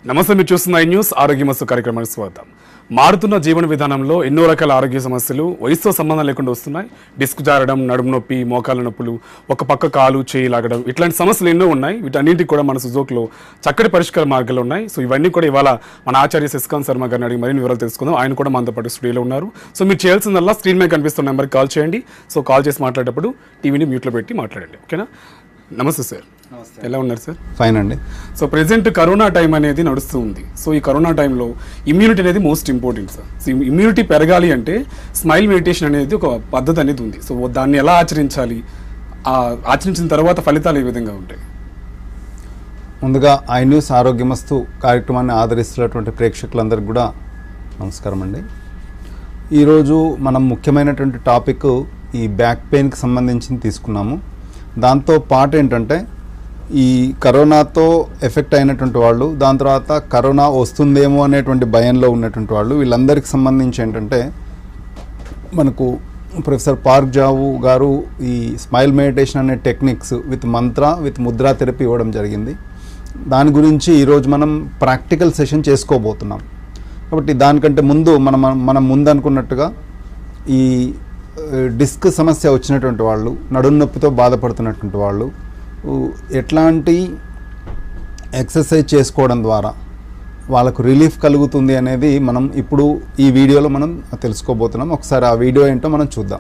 నమస్తే మీరు చూస్తున్న ఈ న్యూస్ ఆరోగ్యమస్తు కార్యక్రమానికి స్వాగతం మారుతున్న జీవన విధానంలో ఎన్నో రకాల ఆరోగ్య సమస్యలు వయసుతో సంబంధం లేకుండా వస్తున్నాయి డిస్క్ జారడం నడుము నొప్పి మోకాల నొప్పులు ఒక పక్క కాలు చేయి లాగడం ఇట్లాంటి సమస్యలు ఎన్నో ఉన్నాయి వీటన్నింటికి కూడా మన సుజోక్లో చక్కటి పరిష్కార మార్గాలు ఉన్నాయి సో ఇవన్నీ కూడా ఇవాళ మన ఆచార్య శశికాంత్ శర్మ గారిని అడిగి మరిన్ని వివరాలు తెలుసుకుందాం ఆయన కూడా మనతో పాటు స్టూడియోలో ఉన్నారు సో మీరు చేయాల్సిందల్లా స్క్రీన్ మీద కనిపిస్తున్న నెంబర్కి కాల్ చేయండి సో కాల్ చేసి మాట్లాడేటప్పుడు టీవీని మ్యూట్లో పెట్టి మాట్లాడండి ఓకేనా నమస్తే సార్ ఎలా ఉన్నారు సార్ ఫైన్ అండి సో ప్రెసెంట్ కరోనా టైం అనేది నడుస్తూ ఉంది సో ఈ కరోనా టైంలో ఇమ్యూనిటీ అనేది most important sir so immunity పెరగాలి అంటే స్మైల్ మెడిటేషన్ అనేది ఒక పద్ధతి అనేది ఉంది సో దాన్ని ఎలా ఆచరించాలి ఆ ఆచరించిన తర్వాత ఫలితాలు ఏ విధంగా ఉంటాయి ముందుగా ఐ న్యూస్ ఆరోగ్యమస్తు కార్యక్రమాన్ని ఆదరిస్తున్నటువంటి ప్రేక్షకులందరికీ కూడా నమస్కారం అండి ఈరోజు మనం ముఖ్యమైనటువంటి టాపిక్ ఈ బ్యాక్ పెయిన్కి సంబంధించి తీసుకున్నాము దాంతో పాటు ఏంటంటే ఈ కరోనాతో ఎఫెక్ట్ అయినటువంటి వాళ్ళు దాని తర్వాత కరోనా వస్తుందేమో అనేటువంటి భయంలో ఉన్నటువంటి వాళ్ళు వీళ్ళందరికీ సంబంధించి ఏంటంటే మనకు ప్రొఫెసర్ పార్క్ జావు గారు ఈ స్మైల్ మెడిటేషన్ అనే techniques with mantra with mudra therapy ఇవ్వడం జరిగింది దాని గురించి ఈరోజు మనం ప్రాక్టికల్ సెషన్ చేసుకోబోతున్నాం కాబట్టి దానికంటే ముందు మనం మనం ముందు అనుకున్నట్టుగా ఈ ఆ, డిస్క్ సమస్య వచ్చినటువంటి వాళ్ళు నడుము నొప్పితో బాధపడుతున్నటువంటి వాళ్ళు ఊ, ఎట్లాంటి ఎక్సర్సైజ్ చేసుకోవడం ద్వారా వాళ్ళకు రిలీఫ్ కలుగుతుంది అనేది మనం ఇప్పుడు ఈ వీడియోలో మనం తెలుసుకోబోతున్నాం ఒకసారి ఆ వీడియో ఏంటో మనం చూద్దాం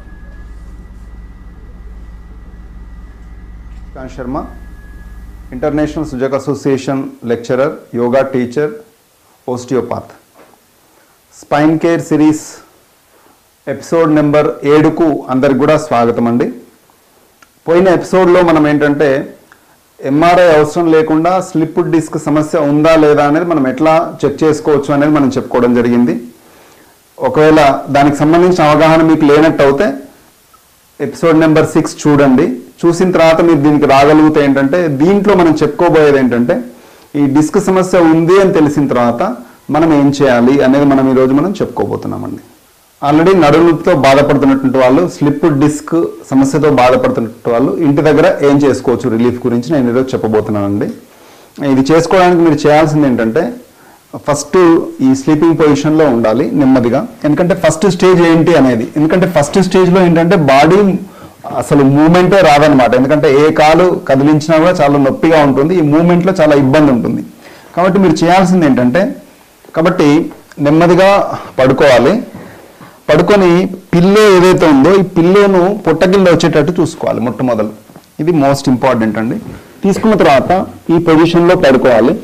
కాన్ Sharma international Sujok association lecturer yoga teacher osteopath spine care series episode number ఏడుకు అందరికి కూడా స్వాగతం అండి పోయిన ఎపిసోడ్లో మనం ఏంటంటే ఎంఆర్ఐ అవసరం లేకుండా స్లిప్ డిస్క్ సమస్య ఉందా లేదా అనేది మనం ఎట్లా చెక్ చేసుకోవచ్చు అనేది మనం చెప్పుకోవడం జరిగింది ఒకవేళ దానికి సంబంధించిన అవగాహన మీకు లేనట్టు అయితే ఎపిసోడ్ నెంబర్ సిక్స్ చూడండి చూసిన తర్వాత మీరు దీనికి రాగలిగితే ఏంటంటే దీంట్లో మనం చెప్పుకోబోయేది ఏంటంటే ఈ డిస్క్ సమస్య ఉంది అని తెలిసిన తర్వాత మనం ఏం చేయాలి అనేది మనం ఈరోజు మనం చెప్పుకోబోతున్నామండి ఆల్రెడీ నడుముతో బాధపడుతున్నటువంటి వాళ్ళు స్లిప్ డిస్క్ సమస్యతో బాధపడుతున్నటువంటి వాళ్ళు ఇంటి దగ్గర ఏం చేసుకోవచ్చు రిలీఫ్ గురించి నేను ఈరోజు చెప్పబోతున్నానండి ఇది చేసుకోవడానికి మీరు చేయాల్సింది ఏంటంటే ఫస్ట్ ఈ స్లీపింగ్ పొజిషన్లో ఉండాలి నెమ్మదిగా ఎందుకంటే ఫస్ట్ స్టేజ్ ఏంటి అనేది ఎందుకంటే ఫస్ట్ స్టేజ్లో ఏంటంటే బాడీ అసలు మూమెంటే రాదనమాట ఎందుకంటే ఏ కాలు కదిలించినా కూడా చాలా నొప్పిగా ఉంటుంది ఈ మూమెంట్లో చాలా ఇబ్బంది ఉంటుంది కాబట్టి మీరు చేయాల్సింది ఏంటంటే కాబట్టి నెమ్మదిగా పడుకోవాలి పడుకొని పిల్లో ఏదైతే ఉందో ఈ పిల్లోను పొట్ట కింద వచ్చేటట్టు చూసుకోవాలి మొట్టమొదలు ఇది మోస్ట్ ఇంపార్టెంట్ అండి తీసుకున్న తర్వాత ఈ పొజిషన్లో పడుకోవాలి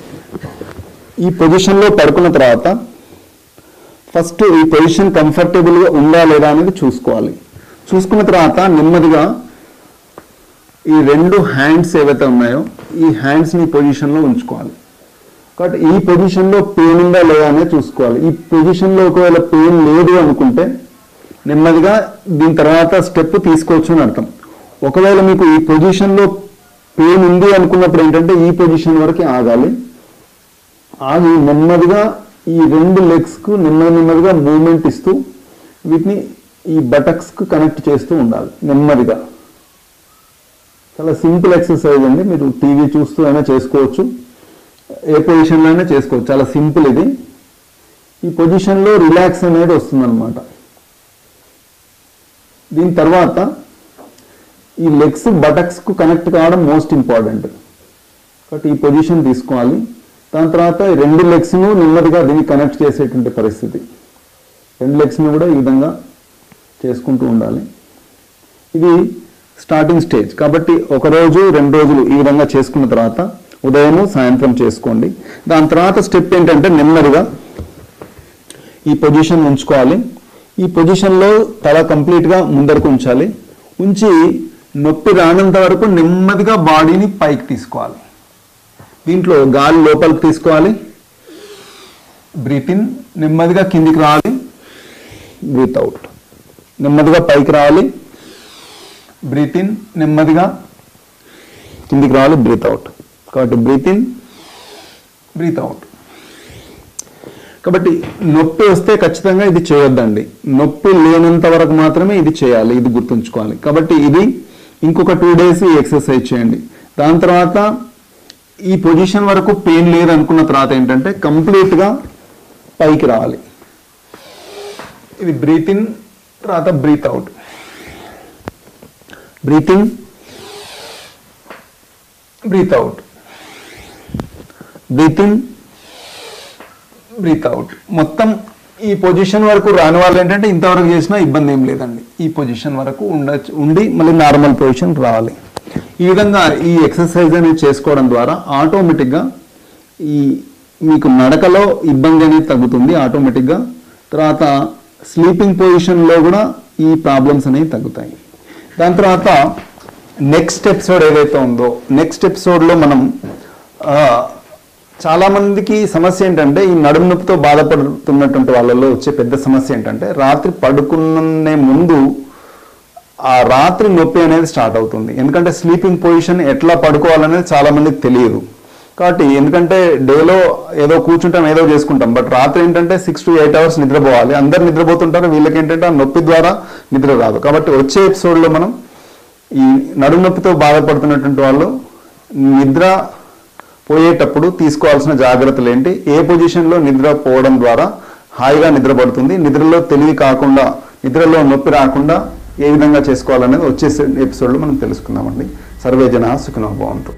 ఈ పొజిషన్లో పడుకున్న తర్వాత ఫస్ట్ ఈ పొజిషన్ కంఫర్టబుల్గా ఉందా లేదా అనేది చూసుకోవాలి చూసుకున్న తర్వాత నెమ్మదిగా ఈ రెండు హ్యాండ్స్ ఏవైతే ఉన్నాయో ఈ హ్యాండ్స్ని ఈ పొజిషన్లో ఉంచుకోవాలి కాబట్టి ఈ పొజిషన్లో పెయిన్ ఉందా లేదా అనేది చూసుకోవాలి ఈ పొజిషన్లో ఒకవేళ పెయిన్ లేదు అనుకుంటే నెమ్మదిగా దీని తర్వాత స్టెప్ తీసుకోవచ్చు అని అర్థం ఒకవేళ మీకు ఈ పొజిషన్లో పెయిన్ ఉంది అనుకున్నప్పుడు ఏంటంటే ఈ పొజిషన్ వరకు ఆగాలి ఆగి నెమ్మదిగా ఈ రెండు లెగ్స్కు నెమ్మది నెమ్మదిగా మూమెంట్ ఇస్తూ వీటిని ఈ బటక్స్కు కనెక్ట్ చేస్తూ ఉండాలి నెమ్మదిగా చాలా సింపుల్ ఎక్సర్సైజ్ అండి మీరు టీవీ చూస్తూ అయినా చేసుకోవచ్చు ఏ పొజిషన్లో అయినా చేసుకోవచ్చు చాలా సింపుల్ ఇది ఈ పొజిషన్లో రిలాక్స్ అనేది వస్తుందన్నమాట దీని తర్వాత ఈ లెగ్స్ బటక్స్కు కనెక్ట్ కావడం మోస్ట్ ఇంపార్టెంట్ కాబట్టి ఈ పొజిషన్ తీసుకోవాలి దాని తర్వాత ఈ రెండు లెగ్స్ను నెమ్మదిగా దీన్ని కనెక్ట్ చేసేటువంటి పరిస్థితి రెండు లెగ్స్ని కూడా ఈ విధంగా చేసుకుంటూ ఉండాలి ఇది స్టార్టింగ్ స్టేజ్ కాబట్టి ఒక రోజు రెండు రోజులు ఈ విధంగా చేసుకున్న తర్వాత ఉదయము సాయంత్రం చేసుకోండి దాని తర్వాత స్టెప్ ఏంటంటే నెమ్మదిగా ఈ పొజిషన్ ఉంచుకోవాలి ఈ పొజిషన్లో తల కంప్లీట్గా ముందరకు ఉంచాలి ఉంచి నొప్పి రానంత వరకు నెమ్మదిగా బాడీని పైకి తీసుకోవాలి దీంట్లో గాలి లోపలికి తీసుకోవాలి బ్రీత్ ఇన్ నెమ్మదిగా కిందికి రావాలి బ్రీత్ అవుట్ నెమ్మదిగా పైకి రావాలి బ్రీత్ ఇన్ నెమ్మదిగా కిందికి రావాలి బ్రీత్ అవుట్ కాబట్టి బ్రీత్ ఇన్ బ్రీత్ అవుట్ కాబట్టి నొప్పి వస్తే ఖచ్చితంగా ఇది చేయొద్దండి నొప్పి లేనంత వరకు మాత్రమే ఇది చేయాలి ఇది గుర్తుంచుకోవాలి కాబట్టి ఇది ఇంకొక టూ డేస్ ఈ ఎక్సర్సైజ్ చేయండి దాని తర్వాత ఈ పొజిషన్ వరకు పెయిన్ లేదు అనుకున్న తర్వాత ఏంటంటే కంప్లీట్గా పైకి రావాలి ఇది బ్రీత్ ఇన్ తర్వాత breath out breath in breath out breath in breath out మొత్తం ఈ పొజిషన్ వరకు రాని వాళ్ళు ఏంటంటే ఇంతవరకు చేసినా ఇబ్బంది ఏం లేదండి ఈ పొజిషన్ వరకు ఉండొచ్చు ఉండి మళ్ళీ నార్మల్ పొజిషన్ రావాలి ఈ విధంగా ఈ ఎక్సర్సైజ్ అనేది చేసుకోవడం ద్వారా ఆటోమేటిక్గా ఈ మీకు నడకలో ఇబ్బంది అనేది తగ్గుతుంది ఆటోమేటిక్గా తర్వాత స్లీపింగ్ పొజిషన్లో కూడా ఈ ప్రాబ్లమ్స్ అనేవి తగ్గుతాయి దాని తర్వాత నెక్స్ట్ ఎపిసోడ్ ఏదైతే ఉందో నెక్స్ట్ ఎపిసోడ్లో మనం ఆ, చాలా మందికి సమస్య ఏంటంటే ఈ నడుము నొప్పితో బాధపడుతున్నటువంటి వాళ్ళలో వచ్చే పెద్ద సమస్య ఏంటంటే రాత్రి పడుకునే ముందు ఆ రాత్రి నొప్పి అనేది స్టార్ట్ అవుతుంది ఎందుకంటే స్లీపింగ్ పొజిషన్ ఎట్లా పడుకోవాలనేది చాలా మందికి తెలియదు కాబట్టి ఎందుకంటే డేలో ఏదో కూర్చుంటాం ఏదో చేసుకుంటాం బట్ రాత్రి ఏంటంటే సిక్స్ టు ఎయిట్ అవర్స్ నిద్రపోవాలి అందరు నిద్రపోతుంటారు వీళ్ళకి ఏంటంటే ఆ నొప్పి ద్వారా నిద్ర రాదు కాబట్టి వచ్చే ఎపిసోడ్లో మనం ఈ నడుము నొప్పితో బాధపడుతున్నటువంటి వాళ్ళు నిద్ర పోయేటప్పుడు తీసుకోవాల్సిన జాగ్రత్తలు ఏంటి ఏ పొజిషన్లో నిద్ర పోవడం ద్వారా హాయిగా నిద్ర పడుతుంది నిద్రలో తెలివి కాకుండా నిద్రలో నొప్పి రాకుండా ఏ విధంగా చేసుకోవాలనేది వచ్చే ఎపిసోడ్లో మనం తెలుసుకుందామండి సర్వే జన సుఖినో బాగుంటూ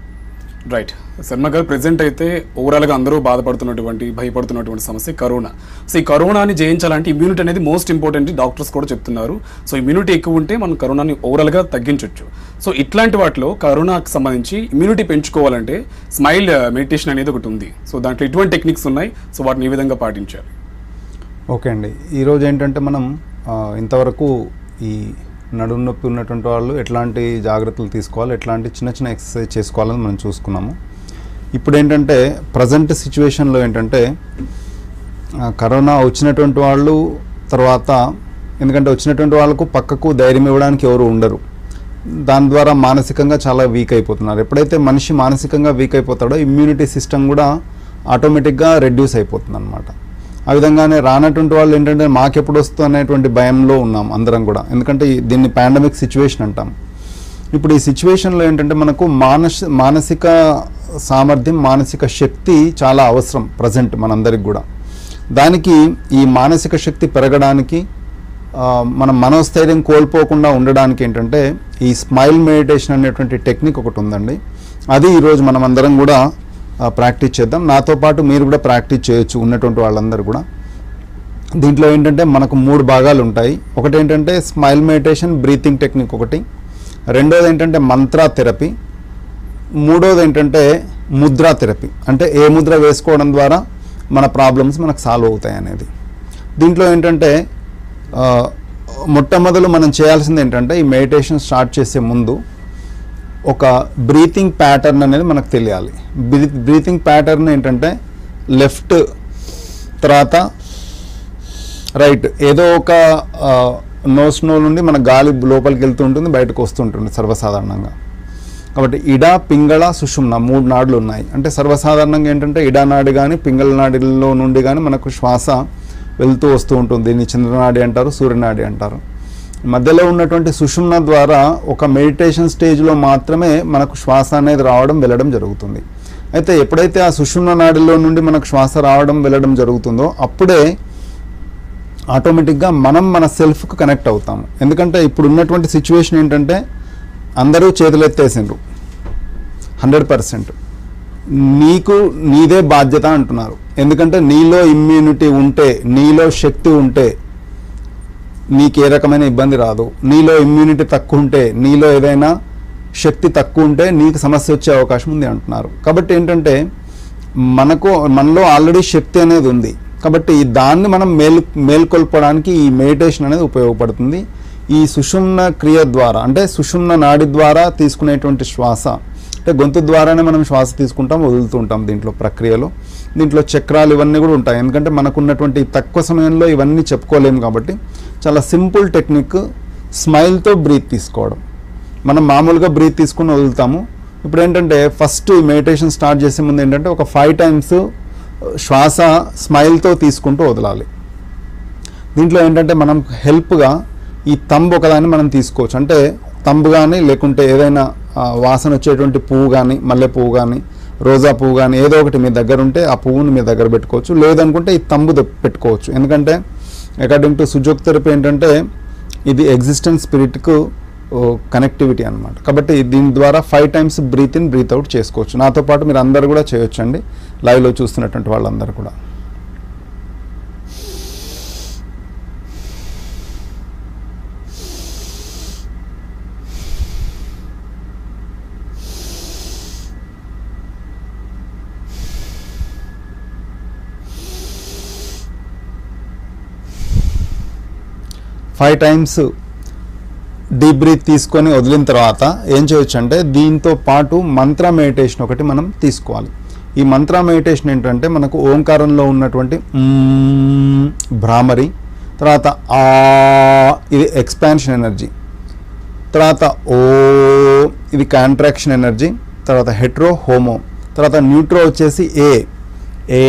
రైట్ శర్మ గారు ప్రెసెంట్ అయితే ఓవరాల్గా అందరూ బాధపడుతున్నటువంటి భయపడుతున్నటువంటి సమస్య కరోనా సో ఈ కరోనాని జయించాలంటే ఇమ్యూనిటీ అనేది మోస్ట్ ఇంపార్టెంట్ డాక్టర్స్ కూడా చెప్తున్నారు సో ఇమ్యూనిటీ ఎక్కువ ఉంటే మనం కరోనాని ఓవరాల్గా తగ్గించవచ్చు సో ఇట్లాంటి వాటిలో కరోనాకి సంబంధించి ఇమ్యూనిటీ పెంచుకోవాలంటే స్మైల్ మెడిటేషన్ అనేది ఒకటి ఉంది సో దాంట్లో ఎటువంటి టెక్నిక్స్ ఉన్నాయి సో వాటిని ఏ విధంగా పాటించాలి ఓకే అండి ఈరోజు ఏంటంటే మనం ఆ, ఇంతవరకు ఈ నడుము నొప్పి ఉన్నటువంటి వాళ్ళు ఎట్లాంటి జాగ్రత్తలు తీసుకోవాలి ఎట్లాంటి చిన్న చిన్న ఎక్సర్సైజ్ చేసుకోవాలని మనం చూసుకున్నాము ఇప్పుడు ఏంటంటే ప్రజెంట్ సిచ్యువేషన్లో ఏంటంటే ఆ, కరోనా వచ్చినటువంటి వాళ్ళు తర్వాత ఎందుకంటే వచ్చినటువంటి వాళ్ళకు పక్కకు ధైర్యం ఇవ్వడానికి ఎవరు ఉండరు దాని ద్వారా మానసికంగా చాలా వీక్ అయిపోతున్నారు ఎప్పుడైతే మనిషి మానసికంగా వీక్ అయిపోతాడో ఇమ్యూనిటీ సిస్టమ్ కూడా ఆటోమేటిక్గా రెడ్యూస్ అయిపోతుంది అనమాట ఆ విధంగానే రానటువంటి వాళ్ళు ఏంటంటే మాకెప్పుడు వస్తుంది అనేటువంటి భయంలో ఉన్నాం అందరం కూడా ఎందుకంటే ఈ- దీన్ని పాండమిక్ సిచ్యువేషన్ అంటాం ఇప్పుడు ఈ సిచ్యువేషన్లో ఏంటంటే మనకు మానస మానసిక సామర్థ్యం మానసిక శక్తి చాలా అవసరం ప్రజెంట్ మనందరికి కూడా దానికి ఈ మానసిక శక్తి పెరగడానికి ఆ, మనం మనోస్థైర్యం కోల్పోకుండా ఉండడానికి ఏంటంటే ఈ స్మైల్ మెడిటేషన్ అనేటువంటి టెక్నిక్ ఒకటి ఉందండి అది ఈరోజు మనం అందరం కూడా ఆ, ప్రాక్టీస్ చేద్దాం నాతో పాటు మీరు కూడా ప్రాక్టీస్ చేయొచ్చు ఉన్నటువంటి వాళ్ళందరూ కూడా దీంట్లో ఏంటంటే మనకు మూడు భాగాలు ఉంటాయి ఒకటి ఏంటంటే స్మైల్ మెడిటేషన్ బ్రీతింగ్ టెక్నిక్ ఒకటి రెండోది ఏంటంటే మంత్రా థెరపీ మూడోది ఏంటంటే ముద్రా థెరపీ అంటే ఏ ముద్ర వేసుకోవడం ద్వారా మన ప్రాబ్లమ్స్ మనకు సాల్వ్ అవుతాయి అనేది దీంట్లో ఏంటంటే ఆ, మొట్టమొదలు మనం చేయాల్సింది ఏంటంటే ఈ మెడిటేషన్ స్టార్ట్ చేసే ముందు ఒక బ్రీతింగ్ ప్యాటర్న్ అనేది మనకు తెలియాలి బ్రీ బ్రీతింగ్ ప్యాటర్న్ ఏంటంటే లెఫ్ట్ తర్వాత రైట్ ఏదో ఒక నోస్ నో నుండి మన గాలి లోపలికి వెళ్తూ ఉంటుంది బయటకు వస్తుంటుంది సర్వసాధారణంగా కాబట్టి ఇడ పింగళ సుషుమ్న మూడు నాడులు ఉన్నాయి అంటే సర్వసాధారణంగా ఏంటంటే ఇడా నాడి కానీ పింగళ నాడిలో నుండి కానీ మనకు శ్వాస వెళ్తూ వస్తూ ఉంటుంది దీన్ని చంద్రనాడి అంటారు సూర్యనాడి అంటారు మధ్యలో ఉన్నటువంటి సుషుమ్న ద్వారా ఒక మెడిటేషన్ స్టేజ్లో మాత్రమే మనకు శ్వాస అనేది రావడం వెళ్ళడం జరుగుతుంది అయితే ఎప్పుడైతే ఆ సుషుమ్న నాడిలో నుండి మనకు శ్వాస రావడం వెళ్ళడం జరుగుతుందో అప్పుడే ఆటోమేటిక్గా మనం మన సెల్ఫ్కు కనెక్ట్ అవుతాము ఎందుకంటే ఇప్పుడు ఉన్నటువంటి సిచ్యువేషన్ ఏంటంటే అందరూ చేతులు ఎత్తేసిండ్రు హండ్రెడ్ పర్సెంట్ నీకు నీదే బాధ్యత అంటున్నారు ఎందుకంటే నీలో ఇమ్యూనిటీ ఉంటే నీలో శక్తి ఉంటే నీకు ఏ రకమైన ఇబ్బంది రాదు నీలో ఇమ్యూనిటీ తక్కువ ఉంటే నీలో ఏదైనా శక్తి తక్కువ ఉంటే నీకు సమస్య వచ్చే అవకాశం ఉంది అంటున్నారు కాబట్టి ఏంటంటే మనకు మనలో ఆల్రెడీ శక్తి అనేది ఉంది కాబట్టి దాన్ని మనం మేలు మేల్కొల్పడానికి ఈ మెడిటేషన్ అనేది ఉపయోగపడుతుంది ఈ సుషుమ్న క్రియ ద్వారా అంటే సుషుమ్న నాడి ద్వారా తీసుకునేటువంటి శ్వాస అంటే గొంతు ద్వారానే మనం శ్వాస తీసుకుంటాం వదులుతూ ఉంటాం దీంట్లో ప్రక్రియలో దీంట్లో చక్రాలు ఇవన్నీ కూడా ఉంటాయి ఎందుకంటే మనకున్నటువంటి తక్కువ సమయంలో ఇవన్నీ చెప్పుకోలేము కాబట్టి చాలా సింపుల్ టెక్నిక్ స్మైల్తో బ్రీత్ తీసుకోవడం మనం మామూలుగా బ్రీత్ తీసుకుని వదులుతాము ఇప్పుడు ఏంటంటే ఫస్ట్ మెడిటేషన్ స్టార్ట్ చేసే ముందు ఏంటంటే ఒక ఫైవ్ టైమ్స్ శ్వాస స్మైల్తో తీసుకుంటూ వదలాలి దీంట్లో ఏంటంటే మనం హెల్ప్గా ఈ తంబు ఒకదాన్ని మనం తీసుకోవచ్చు అంటే తంబు కానీ లేకుంటే ఏదైనా ఆ, వాసన వచ్చేటువంటి పువ్వు కానీ మల్లె పువ్వు కానీ రోజా పువ్వు కానీ ఏదో ఒకటి మీ దగ్గర ఉంటే ఆ పువ్వుని మీ దగ్గర పెట్టుకోవచ్చు లేదనుకుంటే ఈ తంబు ద- పెట్టుకోవచ్చు ఎందుకంటే అకార్డింగ్ టు సుజోక్ థెరపీ ఏంటంటే ఇది ఎగ్జిస్టెన్స్ స్పిరిట్కు కనెక్టివిటీ అనమాట కాబట్టి దీని ద్వారా five times breath in breath out చేసుకోవచ్చు నాతో పాటు మీరు అందరు కూడా చేయొచ్చండి లైవ్లో చూస్తున్నటువంటి వాళ్ళందరూ కూడా ఫైవ్ టైమ్స్ డీప్ బ్రీత్ తీసుకొని వదిలిన తర్వాత ఏం చేయొచ్చు అంటే దీంతో పాటు మంత్ర మెడిటేషన్ ఒకటి మనం తీసుకోవాలి ఈ మంత్ర మెడిటేషన్ ఏంటంటే మనకు ఓంకారంలో ఉన్నటువంటి మ్మ్ భ్రామరి తర్వాత ఆ ఇది ఎక్స్పాన్షన్ ఎనర్జీ తర్వాత ఓ ఇది కాంట్రాక్షన్ ఎనర్జీ తర్వాత హెట్రో హోమో తర్వాత న్యూట్రో వచ్చేసి ఏ ఏ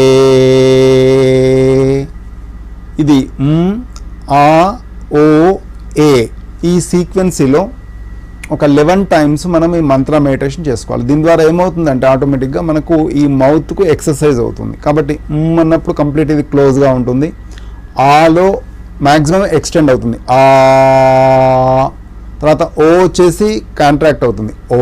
ఇది మ్, ఆ ఓ ఏ ఈ సీక్వెన్సీలో ఒక లెవెన్ టైమ్స్ మనం ఈ మంత్ర మెడిటేషన్ చేసుకోవాలి దీని ద్వారా ఏమవుతుందంటే ఆటోమేటిక్గా మనకు ఈ మౌత్కు ఎక్సర్సైజ్ అవుతుంది కాబట్టి మ్ అన్నప్పుడు కంప్లీట్ ఇది క్లోజ్గా ఉంటుంది ఆలో మ్యాక్సిమం ఎక్స్టెండ్ అవుతుంది ఆ తర్వాత ఓ వచ్చేసి కాంట్రాక్ట్ అవుతుంది ఓ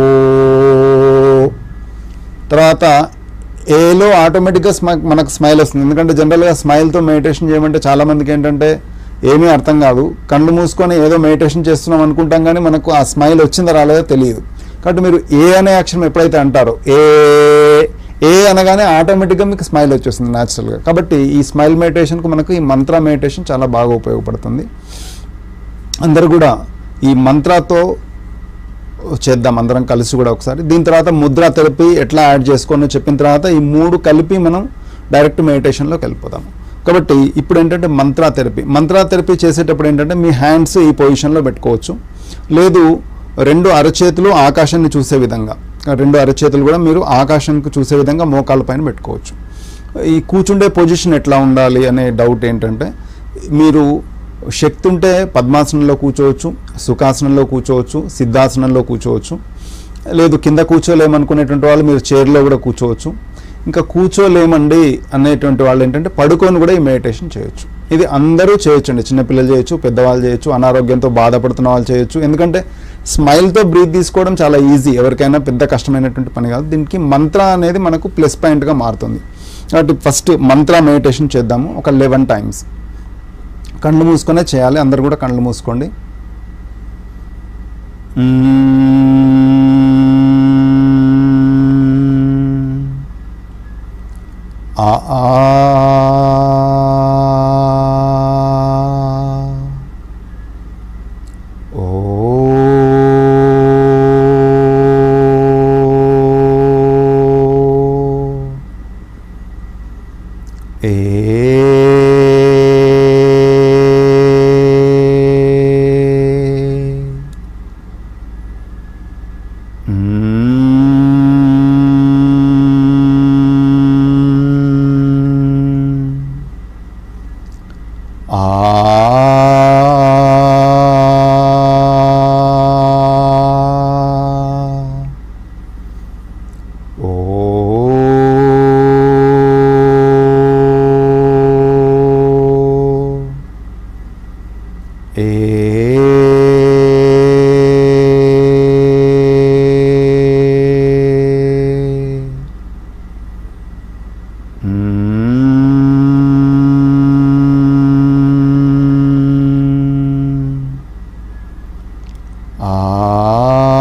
తర్వాత ఏలో ఆటోమేటిక్గా స్మై మనకు స్మైల్ వస్తుంది ఎందుకంటే జనరల్గా స్మైల్తో మెడిటేషన్ చేయమంటే చాలామందికి ఏంటంటే ఏమీ అర్థం కాదు కళ్ళు మూసుకొని ఏదో మెడిటేషన్ చేస్తున్నాం అనుకుంటాం కానీ మనకు ఆ స్మైల్ వచ్చిందో రాలేదో తెలియదు కాబట్టి మీరు ఏ అనే అక్షరం ఎప్పుడైతే అంటారో ఏ ఏ అనగానే ఆటోమేటిక్గా మీకు స్మైల్ వచ్చేస్తుంది న్యాచురల్గా కాబట్టి ఈ స్మైల్ మెడిటేషన్కు మనకు ఈ మంత్ర మెడిటేషన్ చాలా బాగా ఉపయోగపడుతుంది అందరూ కూడా ఈ మంత్రతో చేద్దాం అందరం కలిసి కూడా ఒకసారి దీని తర్వాత ముద్ర థెరపీ ఎట్లా యాడ్ చేసుకోనో చెప్పిన తర్వాత ఈ మూడు కలిపి మనం డైరెక్ట్ మెడిటేషన్లోకి వెళ్ళిపోతాము కాబట్టి ఇప్పుడు ఏంటంటే మంత్ర థెరపీ మంత్ర థెరపీ చేసేటప్పుడు ఏంటంటే మీ హ్యాండ్స్ ఈ పొజిషన్లో పెట్టుకోవచ్చు లేదు రెండు అరచేతులు ఆకాశాన్ని చూసే విధంగా రెండు అరచేతులు కూడా మీరు ఆకాశానికి చూసే విధంగా మోకాళ్ళ పైన పెట్టుకోవచ్చు ఈ కూర్చుండే పొజిషన్ ఎట్లా ఉండాలి అనే డౌట్ ఏంటంటే మీరు శక్తి ఉంటే పద్మాసనంలో కూర్చోవచ్చు సుఖాసనంలో కూర్చోవచ్చు సిద్ధాసనంలో కూర్చోవచ్చు లేదు కింద కూర్చోలేమనుకునేటువంటి వాళ్ళు మీరు చైర్లో కూడా కూర్చోవచ్చు ఇంకా కూర్చోలేమండి అనేటువంటి వాళ్ళు ఏంటంటే పడుకొని కూడా ఈ మెడిటేషన్ చేయొచ్చు ఇది అందరూ చేయొచ్చండి చిన్నపిల్లలు చేయొచ్చు పెద్దవాళ్ళు చేయొచ్చు అనారోగ్యంతో బాధపడుతున్న వాళ్ళు చేయొచ్చు ఎందుకంటే స్మైల్తో బ్రీత్ తీసుకోవడం చాలా ఈజీ ఎవరికైనా పెద్ద కష్టమైనటువంటి పని కాదు దీనికి మంత్ర అనేది మనకు ప్లస్ పాయింట్గా మారుతుంది కాబట్టి ఫస్ట్ మంత్ర మెడిటేషన్ చేద్దాము ఒక లెవెన్ టైమ్స్ కళ్ళు మూసుకొనే చేయాలి అందరు కూడా కళ్ళు మూసుకోండి ఆ ఆ ఓ ఏ ఆ ఓ ఏ ఆ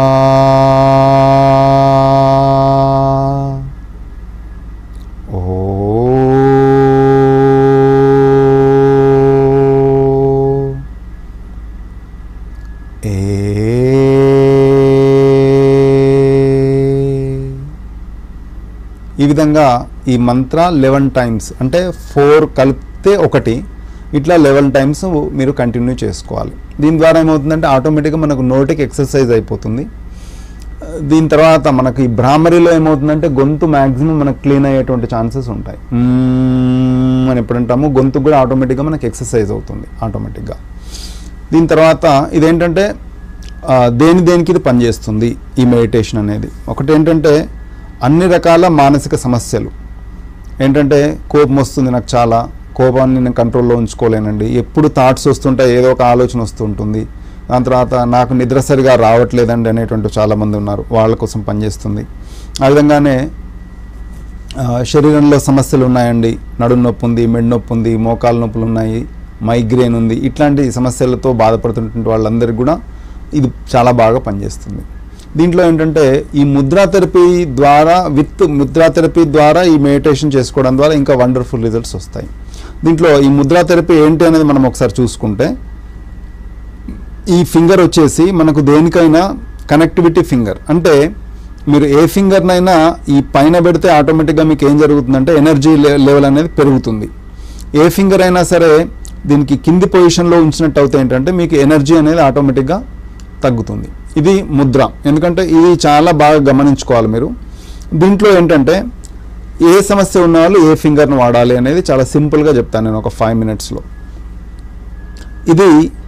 ఓ ఏ ఈ విధంగా ఈ మంత్ర లెవెన్ టైమ్స్ అంటే ఫోర్ కలిపితే ఒకటి ఇట్లా లెవెన్ టైమ్స్ మీరు కంటిన్యూ చేసుకోవాలి దీని ద్వారా ఏమవుతుందంటే ఆటోమేటిక్గా మనకు నోటికి ఎక్సర్సైజ్ అయిపోతుంది దీని తర్వాత మనకి ఈ భ్రామరిలో ఏమవుతుందంటే గొంతు మ్యాక్సిమం మనకు క్లీన్ అయ్యేటువంటి ఛాన్సెస్ ఉంటాయి మ్మ్ అని ఎప్పుడంటాము గొంతు కూడా ఆటోమేటిక్గా మనకి ఎక్సర్సైజ్ అవుతుంది ఆటోమేటిక్గా దీని తర్వాత ఇదేంటంటే ఆ, దేని దేనికి ఇది పనిచేస్తుంది ఈ మెడిటేషన్ అనేది ఒకటి ఏంటంటే అన్ని రకాల మానసిక సమస్యలు ఏంటంటే కోపం వస్తుంది నాకు చాలా కోపాన్ని నేను కంట్రోల్లో ఉంచుకోలేనండి ఎప్పుడు థాట్స్ వస్తుంటాయి ఏదో ఒక ఆలోచన వస్తుంటుంది దాని తర్వాత నాకు నిద్ర సరిగా రావట్లేదండి అనేటువంటి చాలామంది ఉన్నారు వాళ్ళ కోసం పనిచేస్తుంది ఆ విధంగానే ఆ, శరీరంలో సమస్యలు ఉన్నాయండి నడుము నొప్పి ఉంది మెడ నొప్పి ఉంది మోకాలు నొప్పులు ఉన్నాయి మైగ్రేన్ ఉంది ఇట్లాంటి సమస్యలతో బాధపడుతున్నటువంటి వాళ్ళందరికీ కూడా ఇది చాలా బాగా పనిచేస్తుంది దీంట్లో ఏంటంటే ఈ ముద్రా థెరపీ ద్వారా విత్ ముద్రా థెరపీ ద్వారా ఈ మెడిటేషన్ చేసుకోవడం ద్వారా ఇంకా వండర్ఫుల్ రిజల్ట్స్ వస్తాయి దీంట్లో ఈ ముద్రా థెరపీ ఏంటి అనేది మనం ఒకసారి చూసుకుంటే ఈ ఫింగర్ వచ్చేసి మనకు దేనికైనా కనెక్టివిటీ ఫింగర్ అంటే మీరు ఏ ఫింగర్నైనా ఈ పైన పెడితే ఆటోమేటిక్గా మీకు ఏం జరుగుతుందంటే ఎనర్జీ లెవెల్ అనేది పెరుగుతుంది ఏ ఫింగర్ అయినా సరే దీనికి కింది పొజిషన్లో ఉంచినట్టు అవుతే ఏంటంటే మీకు ఎనర్జీ అనేది ఆటోమేటిక్గా తగ్గుతుంది ఇది ముద్ర ఎందుకంటే ఇది చాలా బాగా గమనించుకోవాలి మీరు దీంట్లో ఏంటంటే ఏ సమస్య ఉన్న వాళ్ళు ఏ ఫింగర్ను వాడాలి అనేది చాలా సింపుల్గా చెప్తాను నేను ఒక ఫైవ్ మినిట్స్లో ఇది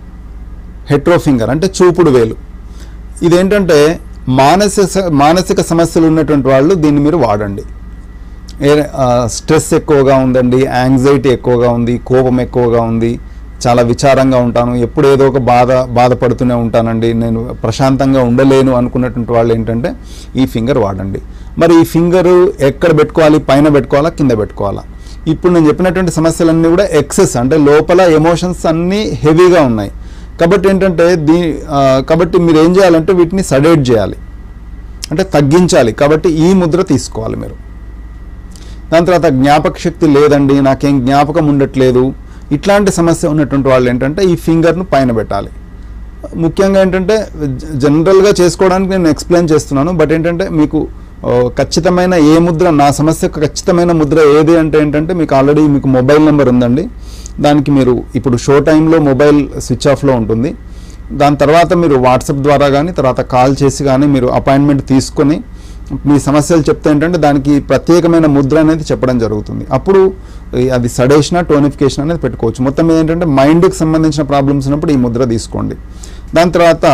హెట్రో ఫింగర్ అంటే చూపుడు వేలు ఇదేంటంటే మానసిక మానసిక సమస్యలు ఉన్నటువంటి వాళ్ళు దీన్ని మీరు వాడండి ఏ ఆ, స్ట్రెస్ ఎక్కువగా ఉందండి యాంగ్జైటీ ఎక్కువగా ఉంది కోపం ఎక్కువగా ఉంది చాలా విచారంగా ఉంటాను ఎప్పుడు ఏదో ఒక బాధ బాధపడుతూనే ఉంటానండి నేను ప్రశాంతంగా ఉండలేను అనుకున్నటువంటి వాళ్ళు ఏంటంటే ఈ ఫింగర్ వాడండి మరి ఈ ఫింగరు ఎక్కడ పెట్టుకోవాలి పైన పెట్టుకోవాలా కింద పెట్టుకోవాలా ఇప్పుడు నేను చెప్పినటువంటి సమస్యలన్నీ కూడా ఎక్సెస్ అంటే లోపల ఎమోషన్స్ అన్నీ హెవీగా ఉన్నాయి కాబట్టి ఏంటంటే దీ ఆ, కాబట్టి మీరు ఏం చేయాలంటే వీటిని సడేట్ చేయాలి అంటే తగ్గించాలి కాబట్టి ఈ ముద్ర తీసుకోవాలి మీరు దాని తర్వాత జ్ఞాపక శక్తి లేదండి నాకేం జ్ఞాపకం ఉండట్లేదు ఇట్లాంటి సమస్య ఉన్నటువంటి వాళ్ళు ఏంటంటే ఈ ఫింగర్ను పైన పెట్టాలి ముఖ్యంగా ఏంటంటే జ- జనరల్గా చేసుకోవడానికి నేను ఎక్స్ప్లెయిన్ చేస్తున్నాను బట్ ఏంటంటే మీకు ఆ, ఖచ్చితమైన ఏ ముద్ర నా సమస్యకు ఖచ్చితమైన ముద్ర ఏది అంటే ఏంటంటే మీకు ఆల్రెడీ మీకు మొబైల్ నెంబర్ ఉందండి దానికి మీరు ఇప్పుడు షో టైంలో మొబైల్ స్విచ్ ఆఫ్లో ఉంటుంది దాని తర్వాత మీరు వాట్సాప్ ద్వారా కానీ తర్వాత కాల్ చేసి కానీ మీరు అపాయింట్మెంట్ తీసుకొని మీ సమస్యలు చెప్తే ఏంటంటే దానికి ప్రత్యేకమైన ముద్ర అనేది చెప్పడం జరుగుతుంది అప్పుడు ఈ అది సడేషన్ టోనిఫికేషన్ అనేది పెట్టుకోవచ్చు మొత్తం మీద ఏంటంటే మైండ్కి సంబంధించిన ప్రాబ్లమ్స్ ఉన్నప్పుడు ఈ ముద్ర తీసుకోండి దాని తర్వాత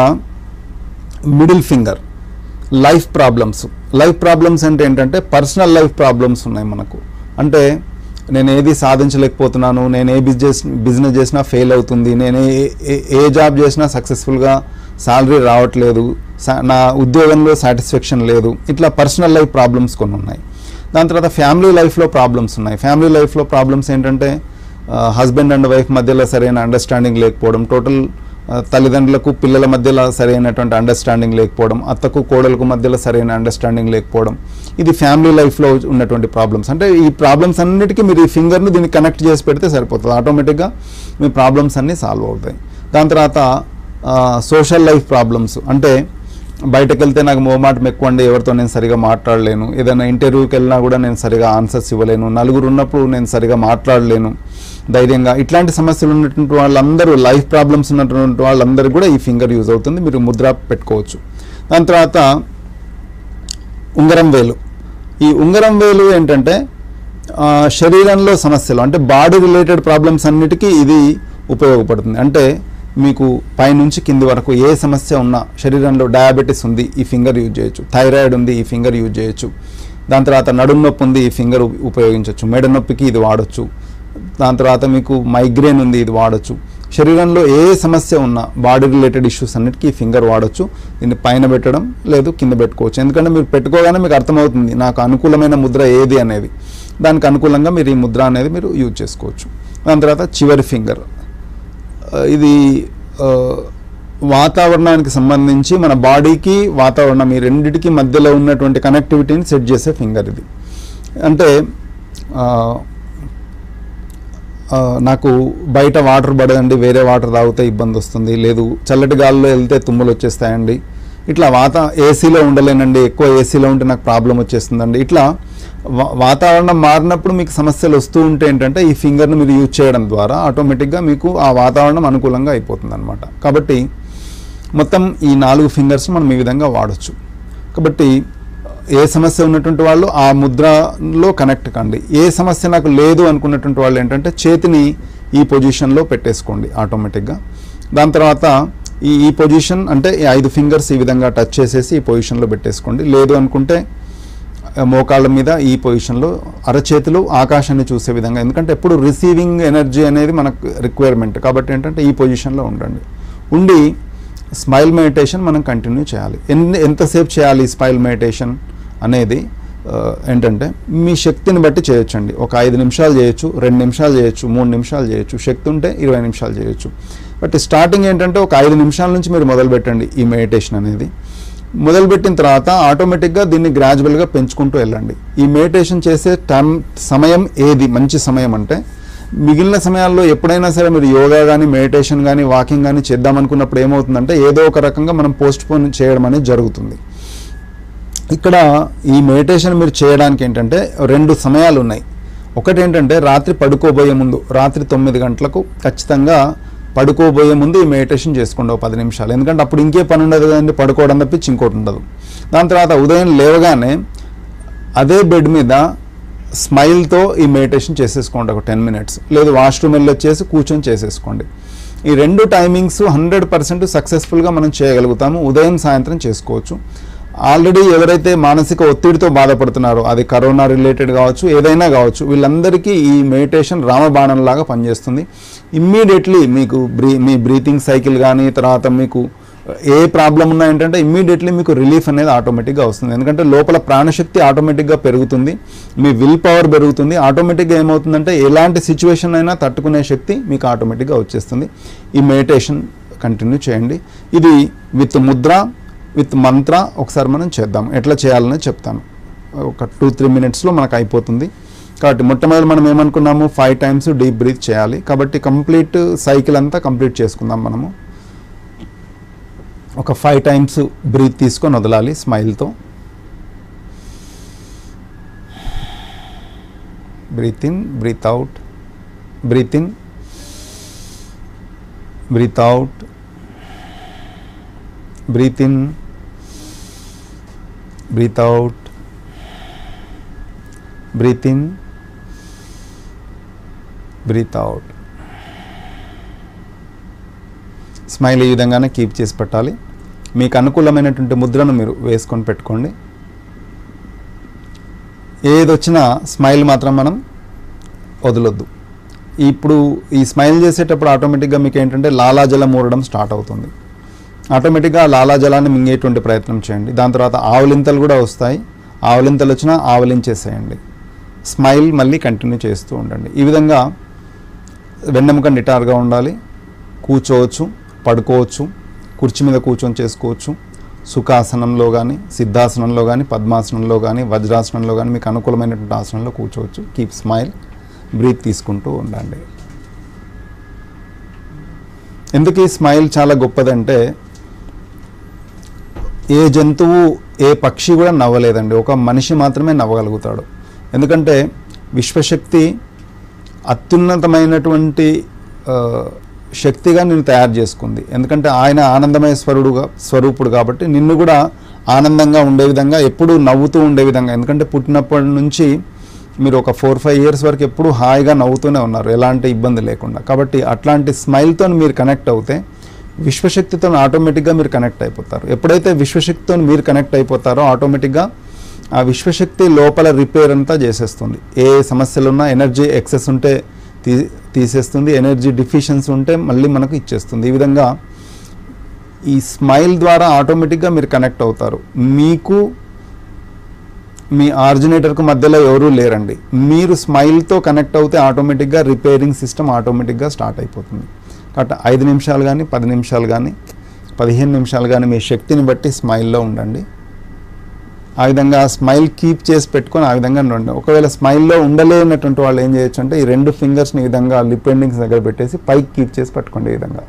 middle finger life problems life problems అంటే ఏంటంటే పర్సనల్ లైఫ్ ప్రాబ్లమ్స్ ఉన్నాయి మనకు అంటే నేను ఏది సాధించలేకపోతున్నాను నేను ఏ బిజినెస్ బిజినెస్ చేసినా ఫెయిల్ అవుతుంది నేను ఏ- ఏ- ఏ జాబ్ చేసినా సక్సెస్ఫుల్గా సాలరీ రావట్లేదు సా- నా ఉద్యోగంలో సాటిస్ఫాక్షన్ లేదు ఇట్లా పర్సనల్ లైఫ్ ప్రాబ్లమ్స్ కొన్ని ఉన్నాయి దాని తర్వాత ఫ్యామిలీ లైఫ్లో ప్రాబ్లమ్స్ ఉన్నాయి ఫ్యామిలీ లైఫ్లో ప్రాబ్లమ్స్ ఏంటంటే హస్బెండ్ అండ్ వైఫ్ మధ్యలో సరైన అండర్స్టాండింగ్ లేకపోవడం టోటల్ ఆ, తల్లిదండ్రులకు పిల్లల మధ్యలో సరైనటువంటి అండర్స్టాండింగ్ లేకపోవడం అత్తకు కోడలకు మధ్యలో సరైన అండర్స్టాండింగ్ లేకపోవడం ఇది ఫ్యామిలీ లైఫ్లో ఉన్నటువంటి ప్రాబ్లమ్స్ అంటే ఈ ప్రాబ్లమ్స్ అన్నిటికీ మీరు ఈ ఫింగర్ను దీన్ని కనెక్ట్ చేసి పెడితే సరిపోతుంది ఆటోమేటిక్గా మీ ప్రాబ్లమ్స్ అన్నీ సాల్వ్ అవుతాయి దాని తర్వాత సోషల్ లైఫ్ ప్రాబ్లమ్స్ అంటే బయటకు వెళ్తే నాకు మోమాటం ఎక్కువ అండి ఎవరితో నేను సరిగా మాట్లాడలేను ఏదైనా ఇంటర్వ్యూకి వెళ్ళినా కూడా నేను సరిగా ఆన్సర్స్ ఇవ్వలేను నలుగురు ఉన్నప్పుడు నేను సరిగా మాట్లాడలేను ధైర్యంగా ఇట్లాంటి సమస్యలు ఉన్నటువంటి వాళ్ళందరూ లైఫ్ ప్రాబ్లమ్స్ ఉన్నటువంటి వాళ్ళందరూ కూడా ఈ ఫింగర్ యూజ్ అవుతుంది మీరు ముద్ర పెట్టుకోవచ్చు దాని తర్వాత ఉంగరం వేలు ఈ ఉంగరం వేలు ఏంటంటే ఆ, శరీరంలో సమస్యలు అంటే బాడీ రిలేటెడ్ ప్రాబ్లమ్స్ అన్నిటికీ ఇది ఉపయోగపడుతుంది అంటే మీకు పైనుంచి కింది వరకు ఏ సమస్య ఉన్నా శరీరంలో డయాబెటీస్ ఉంది ఈ ఫింగర్ యూజ్ చేయొచ్చు థైరాయిడ్ ఉంది ఈ ఫింగర్ యూజ్ చేయొచ్చు దాని తర్వాత నడుము నొప్పి ఉంది ఈ ఫింగర్ ఉ- ఉపయోగించవచ్చు మెడ నొప్పికి ఇది వాడచ్చు దాని తర్వాత మీకు మైగ్రేన్ ఉంది ఇది వాడచ్చు శరీరంలో ఏ సమస్య ఉన్నా బాడీ రిలేటెడ్ ఇష్యూస్ అన్నిటికీ ఈ ఫింగర్ వాడచ్చు దీన్ని పైన పెట్టడం లేదు కింద పెట్టుకోవచ్చు ఎందుకంటే మీరు పెట్టుకోగానే మీకు అర్థమవుతుంది నాకు అనుకూలమైన ముద్ర ఏది అనేది దానికి అనుకూలంగా మీరు ఈ ముద్ర అనేది మీరు యూజ్ చేసుకోవచ్చు దాని తర్వాత చివరి ఫింగర్ ఆ, ఇది ఆ, వాతావరణానికి సంబంధించి మన బాడీకి వాతావరణం ఈ రెండిటికి మధ్యలో ఉన్నటువంటి కనెక్టివిటీని సెట్ చేసే ఫింగర్ ఇది అంటే ఆ, ఆ, నాకు బయట వాటర్ పడదండి వేరే వాటర్ తాగితే ఇబ్బంది వస్తుంది లేదు చల్లటి గాలిలో వెళ్తే తుమ్ములు వచ్చేస్తాయండి ఇట్లా వాత ఏసీలో ఉండలేనండి ఎక్కువ ఏసీలో ఉంటే నాకు ప్రాబ్లం వచ్చేస్తుందండి ఇట్లా వా- వాతావరణం మారినప్పుడు మీకు సమస్యలు వస్తూ ఉంటే ఏంటంటే ఈ ఫింగర్ను మీరు యూజ్ చేయడం ద్వారా ఆటోమేటిక్గా మీకు ఆ వాతావరణం అనుకూలంగా అయిపోతుంది అనమాట కాబట్టి మొత్తం ఈ నాలుగు ఫింగర్స్ మనం ఈ విధంగా వాడచ్చు కాబట్టి ఏ సమస్య ఉన్నటువంటి వాళ్ళు ఆ ముద్రలో కనెక్ట్ కండి ఏ సమస్య నాకు లేదు అనుకున్నటువంటి వాళ్ళు ఏంటంటే చేతిని ఈ పొజిషన్లో పెట్టేసుకోండి ఆటోమేటిక్గా దాని తర్వాత ఈ ఈ పొజిషన్ అంటే ఈ ఐదు ఫింగర్స్ ఈ విధంగా టచ్ చేసేసి ఈ పొజిషన్లో పెట్టేసుకోండి లేదు అనుకుంటే మోకాళ్ళ మీద ఈ పొజిషన్లో అరచేతులు ఆకాశాన్ని చూసే విధంగా ఎందుకంటే ఎప్పుడు రిసీవింగ్ ఎనర్జీ అనేది మనకు రిక్వైర్మెంట్ కాబట్టి ఏంటంటే ఈ పొజిషన్లో ఉండండి ఉండి స్మైల్ మెడిటేషన్ మనం కంటిన్యూ చేయాలి ఎన్ని ఎంతసేపు చేయాలి స్మైల్ మెడిటేషన్ అనేది ఆ, ఏంటంటే మీ శక్తిని బట్టి చేయొచ్చండి ఒక ఐదు నిమిషాలు చేయొచ్చు రెండు నిమిషాలు చేయొచ్చు మూడు నిమిషాలు చేయొచ్చు శక్తి ఉంటే ఇరవై నిమిషాలు చేయొచ్చు బట్ స్టార్టింగ్ ఏంటంటే ఒక ఐదు నిమిషాల నుంచి మీరు మొదలు పెట్టండి ఈ మెడిటేషన్ అనేది మొదలుపెట్టిన తర్వాత ఆటోమేటిక్గా దీన్ని గ్రాడ్యువల్గా పెంచుకుంటూ వెళ్ళండి ఈ మెడిటేషన్ చేసే టైం సమయం ఏది మంచి సమయం అంటే మిగిలిన సమయాల్లో ఎప్పుడైనా సరే మీరు యోగా కానీ మెడిటేషన్ కానీ వాకింగ్ కానీ చేద్దాం అనుకున్నప్పుడు ఏమవుతుందంటే ఏదో ఒక రకంగా మనం పోస్ట్ పోన్ చేయడం అనేది జరుగుతుంది ఇక్కడ ఈ మెడిటేషన్ మీరు చేయడానికి ఏంటంటే రెండు సమయాలు ఉన్నాయి ఒకటి ఏంటంటే రాత్రి పడుకోబోయే ముందు రాత్రి తొమ్మిది గంటలకు ఖచ్చితంగా పడుకోబోయే ముందు ఈ మెడిటేషన్ చేసుకోండి ఒక పది నిమిషాలు ఎందుకంటే అప్పుడు ఇంకే పని ఉండదు కదండి పడుకోవడం తప్పించి ఇంకోటి ఉండదు దాని తర్వాత ఉదయం లేవగానే అదే బెడ్ మీద స్మైల్తో ఈ మెడిటేషన్ చేసేసుకోండి ఒక టెన్ మినిట్స్ లేదు వాష్రూమ్ వెళ్ళి వచ్చేసి కూర్చొని చేసేసుకోండి ఈ రెండు టైమింగ్స్ హండ్రెడ్ పర్సెంట్ సక్సెస్ఫుల్గా మనం చేయగలుగుతాము ఉదయం సాయంత్రం చేసుకోవచ్చు ఆల్రెడీ ఎవరైతే మానసిక ఒత్తిడితో బాధపడుతున్నారో అది కరోనా రిలేటెడ్ కావచ్చు ఏదైనా కావచ్చు వీళ్ళందరికీ ఈ మెడిటేషన్ రామబాణం లాగా పనిచేస్తుంది ఇమ్మీడియట్లీ మీకు బ్రీ మీ బ్రీతింగ్ సైకిల్ కానీ తర్వాత మీకు ఏ ప్రాబ్లం ఉన్నా ఏంటంటే ఇమ్మీడియట్లీ మీకు రిలీఫ్ అనేది ఆటోమేటిక్గా వస్తుంది ఎందుకంటే లోపల ప్రాణశక్తి ఆటోమేటిక్గా పెరుగుతుంది మీ విల్ పవర్ పెరుగుతుంది ఆటోమేటిక్గా ఏమవుతుందంటే ఎలాంటి సిచ్యువేషన్ అయినా తట్టుకునే శక్తి మీకు ఆటోమేటిక్గా వచ్చేస్తుంది ఈ మెడిటేషన్ కంటిన్యూ చేయండి ఇది విత్ ముద్ర విత్ మంత్ర ఒకసారి మనం చేద్దాం ఎట్లా చేయాలని చెప్తాను ఒక టూ త్రీ మినిట్స్లో మనకు అయిపోతుంది కాబట్టి మొట్టమొదటి మనం ఏమనుకున్నాము ఫైవ్ టైమ్స్ డీప్ బ్రీత్ చేయాలి కాబట్టి కంప్లీట్ సైకిల్ అంతా కంప్లీట్ చేసుకుందాం మనము ఒక ఫైవ్ టైమ్స్ బ్రీత్ తీసుకొని వదలాలి స్మైల్తో breath in breath out breath in breath out breath in breath out breath in breath out smile ఈ విధంగానే కీప్ చేసి పెట్టాలి మీకు అనుకూలమైనటువంటి ముద్రను మీరు వేసుకొని పెట్టుకోండి ఏది వచ్చినా స్మైల్ మాత్రం మనం వదలొద్దు ఇప్పుడు ఈ స్మైల్ చేసేటప్పుడు ఆటోమేటిక్గా మీకు ఏంటంటే లాలాజలం ఊరడం స్టార్ట్ అవుతుంది ఆటోమేటిక్గా ఆ లాలాజలాన్ని మింగేటువంటి ప్రయత్నం చేయండి దాని తర్వాత ఆవలింతలు కూడా వస్తాయి ఆవలింతలు వచ్చినా ఆవలించేసేయండి స్మైల్ మళ్ళీ కంటిన్యూ చేస్తూ ఉండండి ఈ విధంగా వెన్నెముక నిటారుగా ఉండాలి కూర్చోవచ్చు పడుకోవచ్చు కుర్చీ మీద కూర్చొని చేసుకోవచ్చు సుఖాసనంలో కానీ సిద్ధాసనంలో కానీ పద్మాసనంలో కానీ వజ్రాసనంలో కానీ మీకు అనుకూలమైనటువంటి ఆసనంలో కూర్చోవచ్చు కీప్ స్మైల్ బ్రీత్ తీసుకుంటూ ఉండండి ఎందుకు ఈ స్మైల్ చాలా గొప్పదంటే ఏ జంతువు ఏ పక్షి కూడా నవ్వలేదండి ఒక మనిషి మాత్రమే నవ్వగలుగుతాడు ఎందుకంటే విశ్వశక్తి అత్యున్నతమైనటువంటి ఆ, శక్తిగా నిన్ను తయారు చేసుకుంది ఎందుకంటే ఆయన ఆనందమయ స్వరుడుగా స్వరూపుడు కాబట్టి నిన్ను కూడా ఆనందంగా ఉండే విధంగా ఎప్పుడూ నవ్వుతూ ఉండే విధంగా ఎందుకంటే పుట్టినప్పటి నుంచి మీరు ఒక ఫోర్ ఫైవ్ ఇయర్స్ వరకు ఎప్పుడూ హాయిగా నవ్వుతూనే ఉన్నారు ఎలాంటి ఇబ్బంది లేకుండా కాబట్టి అట్లాంటి స్మైల్తో మీరు కనెక్ట్ అవుతే విశ్వశక్తితో ఆటోమేటిక్గా మీరు కనెక్ట్ అయిపోతారు ఎప్పుడైతే విశ్వశక్తితో మీరు కనెక్ట్ అయిపోతారో ఆటోమేటిక్గా ఆ విశ్వశక్తి లోపల రిపేర్ అంతా చేసేస్తుంది ఏ సమస్యలు ఉన్నా ఎనర్జీ ఎక్సెస్ ఉంటే తీ తీసేస్తుంది ఎనర్జీ డిఫిషియన్సీ ఉంటే మళ్ళీ మనకు ఇచ్చేస్తుంది ఈ విధంగా ఈ స్మైల్ ద్వారా ఆటోమేటిక్గా మీరు కనెక్ట్ అవుతారు మీకు మీ ఆర్జినేటర్కు మధ్యలో ఎవరూ లేరండి మీరు స్మైల్తో కనెక్ట్ అవుతే ఆటోమేటిక్గా రిపేరింగ్ సిస్టమ్ ఆటోమేటిక్గా స్టార్ట్ అయిపోతుంది కాబట్టి ఐదు నిమిషాలు కానీ పది నిమిషాలు కానీ పదిహేను నిమిషాలు కానీ మీ శక్తిని బట్టి స్మైల్లో ఉండండి ఆ విధంగా స్మైల్ కీప్ చేసి పెట్టుకొని ఆ విధంగా ఉండండి ఒకవేళ స్మైల్లో ఉండలేనటువంటి వాళ్ళు ఏం చేయొచ్చు అంటే ఈ రెండు ఫింగర్స్ని ఈ విధంగా లిప్ ఎండింగ్స్ దగ్గర పెట్టేసి పైకి కీప్ చేసి పట్టుకోండి ఈ విధంగా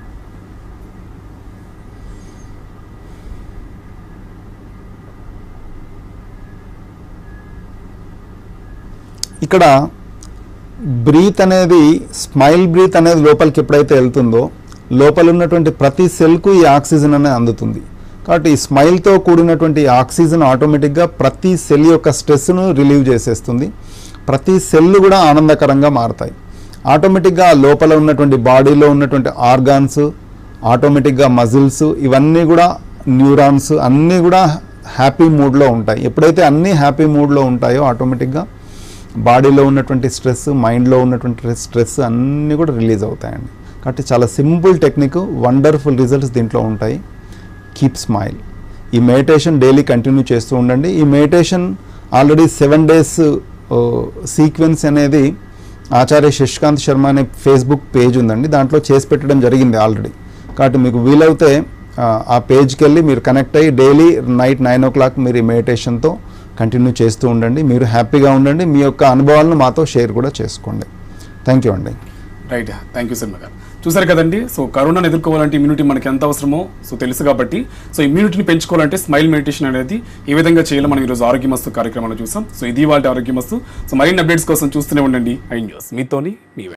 ఇక్కడ బ్రీత్ అనేది స్మైల్ బ్రీత్ అనేది లోపలికి ఎప్పుడైతే వెళ్తుందో లోపల ఉన్నటువంటి ప్రతి సెల్కు ఈ ఆక్సిజన్ అనేది అందుతుంది కాబట్టి ఈ స్మైల్తో కూడినటువంటి ఈ ఆక్సిజన్ ఆటోమేటిక్గా ప్రతి సెల్ యొక్క స్ట్రెస్ను రిలీవ్ చేసేస్తుంది ప్రతి సెల్ కూడా ఆనందకరంగా మారుతాయి ఆటోమేటిక్గా ఆ లోపల ఉన్నటువంటి బాడీలో ఉన్నటువంటి ఆర్గాన్స్ ఆటోమేటిక్గా మజిల్స్ ఇవన్నీ కూడా న్యూరాన్స్ అన్నీ కూడా హ్యాపీ మూడ్లో ఉంటాయి ఎప్పుడైతే అన్నీ హ్యాపీ మూడ్లో ఉంటాయో ఆటోమేటిక్గా బాడీలో ఉన్నటువంటి స్ట్రెస్ మైండ్లో ఉన్నటువంటి స్ట్రెస్ అన్నీ కూడా రిలీజ్ అవుతాయండి కాబట్టి చాలా సింపుల్ టెక్నిక్ వండర్ఫుల్ రిజల్ట్స్ దీంట్లో ఉంటాయి కీప్ స్మైల్ ఈ మెడిటేషన్ డైలీ కంటిన్యూ చేస్తూ ఉండండి ఈ meditation already seven days sequence అనేది ఆచార్య శశికాంత్ శర్మ అనే ఫేస్బుక్ పేజ్ ఉందండి దాంట్లో చేసి పెట్టడం జరిగింది ఆల్రెడీ కాబట్టి మీకు వీలవుతే ఆ, ఆ పేజ్కి వెళ్ళి మీరు కనెక్ట్ అయ్యి daily night nine o'clock మీరు ఈ మెడిటేషన్తో కంటిన్యూ చేస్తూ ఉండండి మీరు హ్యాపీగా ఉండండి మీ యొక్క అనుభవాలను మాతో షేర్ కూడా చేసుకోండి థ్యాంక్ యూ అండి right thank you Sharma garu చూసారు కదండి సో కరోనాను ఎదుర్కోవాలంటే ఇమ్యూనిటీ మనకి ఎంత అవసరమో సో తెలుసు కాబట్టి సో ఇమ్యూనిటీని పెంచుకోవాలంటే స్మైల్ మెడిటేషన్ అనేది ఏ విధంగా చేయాలో మనం ఈరోజు ఆరోగ్యమస్తు కార్యక్రమంలో చూసాం సో ఇది వాళ్ళ ఆరోగ్యమస్తు సో మరిన్ని అప్డేట్స్ కోసం చూస్తూనే ఉండండి ఐ న్యూస్ మీతోని మీ